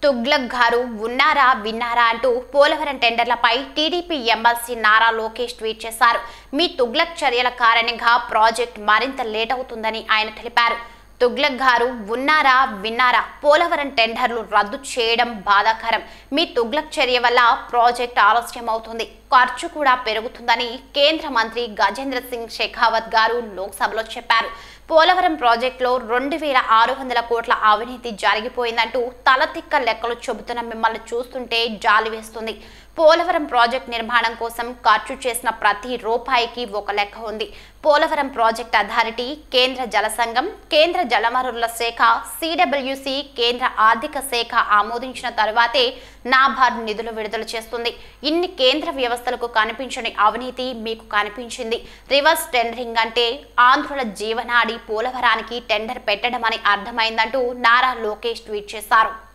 తుగ్లక్ గారు ఉన్నారా విన్నారా అంటూ పోలవరం టెండర్లపై TDP MLC Nara Lokesh tweet చేశారు మీ తుగ్లక్ చర్యల కారణంగా ప్రాజెక్ట్ మరింత లేట్ అవుతుందని ఆయన తెలిపారు తుగ్లక్ గారు ఉన్నారా విన్నారా పోలవరం టెండర్లు రద్దు చేయడం బాధాకరం మీ తుగ్లక్ చర్య వల్ల ప్రాజెక్ట్ ఆలస్యం అవుతుంది ఖర్చు కూడా పెరుగుతుందని కేంద్ర మంత్రి గజేంద్ర సింగ్ షెకావత్ గారు లోక్సభలో చెప్పారు పోలవరం ప్రాజెక్టులో రెండు వేల ఆరు వందల కోట్ల అవినీతి జరిగిపోయిందంటూ తలతిక్క లెక్కలు చెబుతున్న మిమ్మల్ని చూస్తుంటే జాలి వేస్తుంది పోలవరం ప్రాజెక్ట్ నిర్మాణం కోసం ఖర్చు చేసిన ప్రతి రూపాయికి ఒక లెక్క ఉంది పోలవరం ప్రాజెక్ట్ అథారిటీ కేంద్ర జల సంఘం కేంద్ర జలవనరుల శాఖ సిడబ్ల్యూసి కేంద్ర ఆర్థిక శాఖ ఆమోదించిన తరువాతే నాబార్డ్ నిధులు విడుదల చేస్తుంది ఇన్ని కేంద్ర వ్యవస్థలకు కనిపించని అవినీతి మీకు కనిపించింది రివర్స్ టెండరింగ్ అంటే ఆంధ్రుల జీవనాడి పోలవరానికి టెండర్ పెట్టడం అని అర్థమైందంటూ నారా లోకేష్ ట్వీట్ చేశారు